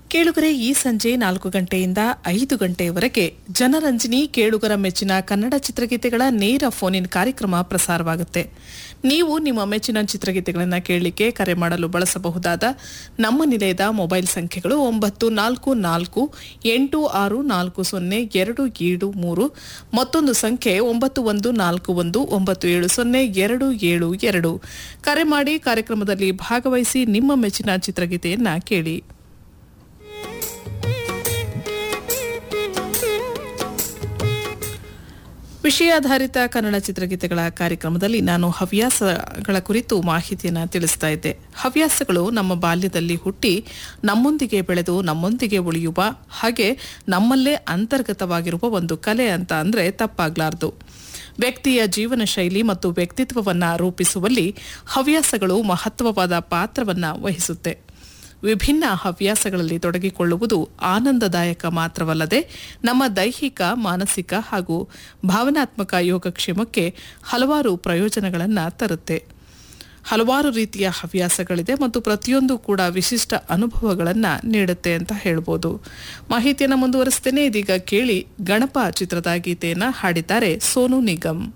ಕೇಳುಗರೆ ಈ ಸಂಜೆ ನಾಲ್ಕು ಗಂಟೆಯಿಂದ ಐದು ಗಂಟೆಯವರೆಗೆ ಜನರಂಜನಿ ಕೇಳುಗರ ಮೆಚ್ಚಿನ ಕನ್ನಡ ಚಿತ್ರಗೀತೆಗಳ ನೇರ ಫೋನ್ ಇನ್ ಕಾರ್ಯಕ್ರಮ ಪ್ರಸಾರವಾಗುತ್ತೆ ನೀವು ನಿಮ್ಮ ಮೆಚ್ಚಿನ ಚಿತ್ರಗೀತೆಗಳನ್ನು ಕೇಳಲಿಕ್ಕೆ ಕರೆ ಮಾಡಲು ಬಳಸಬಹುದಾದ ನಮ್ಮ ನಿಲಯದ ಮೊಬೈಲ್ ಸಂಖ್ಯೆಗಳು ಒಂಬತ್ತು ನಾಲ್ಕು ನಾಲ್ಕು ಎಂಟು ಆರು ನಾಲ್ಕು ಸೊನ್ನೆ ಎರಡು ಏಳು ಮೂರು ಮತ್ತೊಂದು ಸಂಖ್ಯೆ ಒಂಬತ್ತು ಒಂದು ನಾಲ್ಕು ಒಂದು ಒಂಬತ್ತು ಏಳು ಸೊನ್ನೆ ಎರಡು ಏಳು ಎರಡು ಕರೆ ಮಾಡಿ ಕಾರ್ಯಕ್ರಮದಲ್ಲಿ ಭಾಗವಹಿಸಿ ನಿಮ್ಮ ಮೆಚ್ಚಿನ ಚಿತ್ರಗೀತೆಯನ್ನ ಕೇಳಿ ವಿಷಯಾಧಾರಿತ ಕನ್ನಡ ಚಿತ್ರಗೀತೆಗಳ ಕಾರ್ಯಕ್ರಮದಲ್ಲಿ ನಾನು ಹವ್ಯಾಸಗಳ ಕುರಿತು ಮಾಹಿತಿಯನ್ನು ತಿಳಿಸ್ತಾ ಇದ್ದೆ ಹವ್ಯಾಸಗಳು ನಮ್ಮ ಬಾಲ್ಯದಲ್ಲಿ ಹುಟ್ಟಿ ನಮ್ಮೊಂದಿಗೆ ಬೆಳೆದು ನಮ್ಮೊಂದಿಗೆ ಉಳಿಯುವ ಹಾಗೆ ನಮ್ಮಲ್ಲೇ ಅಂತರ್ಗತವಾಗಿರುವ ಒಂದು ಕಲೆ ಅಂತ ಅಂದ್ರೆ ತಪ್ಪಾಗ್ಲಾರ್ದು ವ್ಯಕ್ತಿಯ ಜೀವನ ಶೈಲಿ ಮತ್ತು ವ್ಯಕ್ತಿತ್ವವನ್ನ ರೂಪಿಸುವಲ್ಲಿ ಹವ್ಯಾಸಗಳು ಮಹತ್ವವಾದ ಪಾತ್ರವನ್ನ ವಹಿಸುತ್ತೆ ವಿಭಿನ್ನ ಹವ್ಯಾಸಗಳಲ್ಲಿ ತೊಡಗಿಕೊಳ್ಳುವುದು ಆನಂದದಾಯಕ ಮಾತ್ರವಲ್ಲದೆ ನಮ್ಮ ದೈಹಿಕ ಮಾನಸಿಕ ಹಾಗೂ ಭಾವನಾತ್ಮಕ ಯೋಗಕ್ಷೇಮಕ್ಕೆ ಹಲವಾರು ಪ್ರಯೋಜನಗಳನ್ನು ತರುತ್ತೆ ಹಲವಾರು ರೀತಿಯ ಹವ್ಯಾಸಗಳಿದೆ ಮತ್ತು ಪ್ರತಿಯೊಂದು ಕೂಡ ವಿಶಿಷ್ಟ ಅನುಭವಗಳನ್ನು ನೀಡುತ್ತೆ ಅಂತ ಹೇಳ್ಬೋದು ಮಾಹಿತಿಯನ್ನು ಮುಂದುವರಿಸ್ತೇನೆ ಇದೀಗ ಕೇಳಿ ಗಣಪ ಚಿತ್ರದ ಗೀತೆಯನ್ನು ಹಾಡಿದ್ದಾರೆ ಸೋನು ನಿಗಮ್